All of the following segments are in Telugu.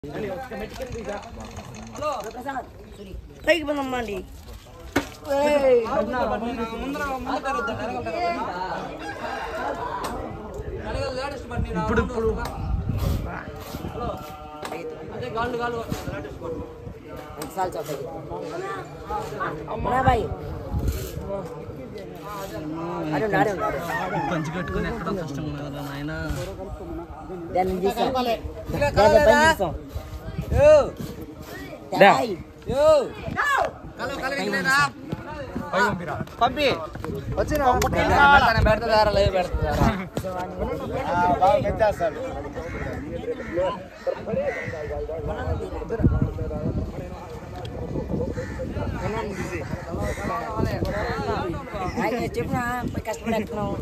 పైకి పోదమ్మండి ఇప్పుడు ఇప్పుడు साल चौथा अम्मा भाई అరే నాడే ఉన్నాడు పంచి కట్టుకుని ఎక్కడో కష్టం ఉంది కదా నాయన దాన్ని తీసా దాన్ని పని తీసాం డాయ్ పంపి వచ్చిన పెడతారా లేదు పెడతారా చెప్పినా కష్టపడి ఎక్కున్నాం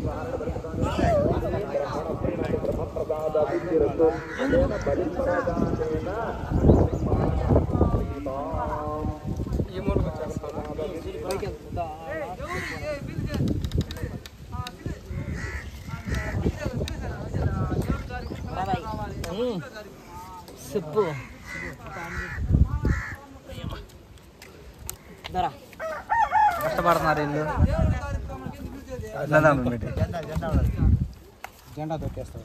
చెప్పు దరా కష్టపడుతున్నారు వీళ్ళు జెండా తొక్కేస్తావు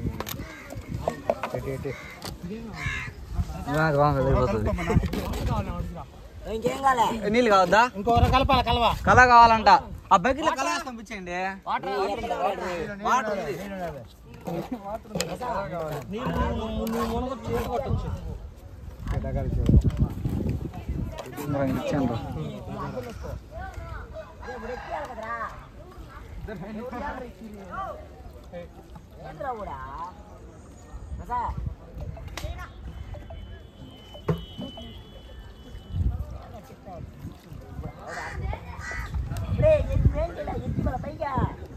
ఇంకేం కాలే నీళ్ళు కావద్దా ఇంకొకరు కలపాల కలవా కళ కావాలంట ఆ బకెట్లో కళ వేసి పంపించండి వాటర్ ఉంది. మరి ఇచ్చాను ఏంద్రా కూడా రసా ఇప్పుడే ఎత్తి వేయండి ఎత్తి మన పైగా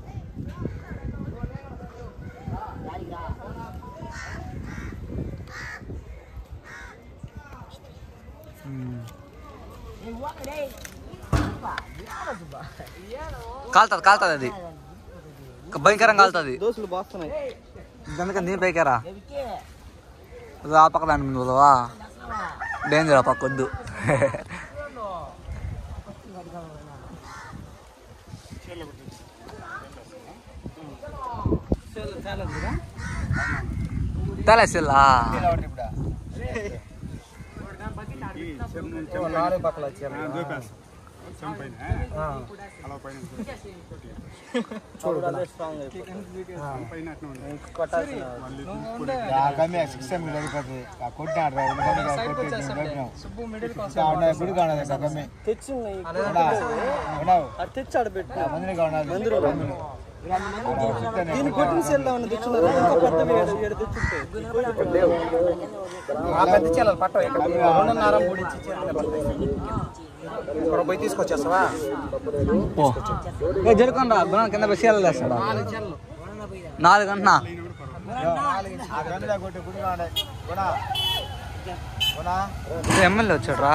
దానికి రా. నేను వా- రేయ్. సుబ్బా, ఏడ సుబ్బా? కాలుతుంది కాలుతుంది అది భయంకరంగా కాలుతుంది దోశలు బాస్తున్నాయి అందుకని దీని పైకారా ఎవికే? ఆ పక్క దాని ముందు పోదావా అసలా? డేంజర్ ఆ పక్క వద్దు తెలేసిల్లా నాలుగు పక్కల వచ్చారు చూడు అదే స్ట్రాంగ్ కొట్టాల్సిన తెచ్చింది అది తెచ్చాడు పెట్టు దీని కొట్టిన సెల్ ఏమన్నా తెచ్చున్నారు ఇంకా పెద్దవి ఏడు ఏడు తెచ్చుంటే పెద్ద చీలలు పట్టవు ఇక్కడ రెండున్నర మూడు ఇంచి చీలలు పడతాయి ఇక్కడ పోయి తీసుకొచ్చేస్తావా ఓ ఏ జరుకుందా గుణం కింద పోయి సీలు వేస్తాడా నాలుగు అంటున్నా ఎమ్మెల్యే వచ్చాడ్రా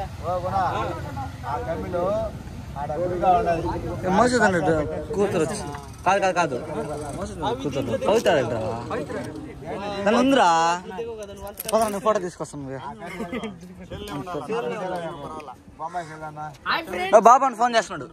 మోసదు అన్నట్టు కూతురు వచ్చి కాదు కాదు కాదు మోసదు కూతురు కవిత దాని ఉందిరా పదరా నేను ఫోటో తీసుకొస్తాను బాబు అని ఫోన్ చేస్తున్నాడు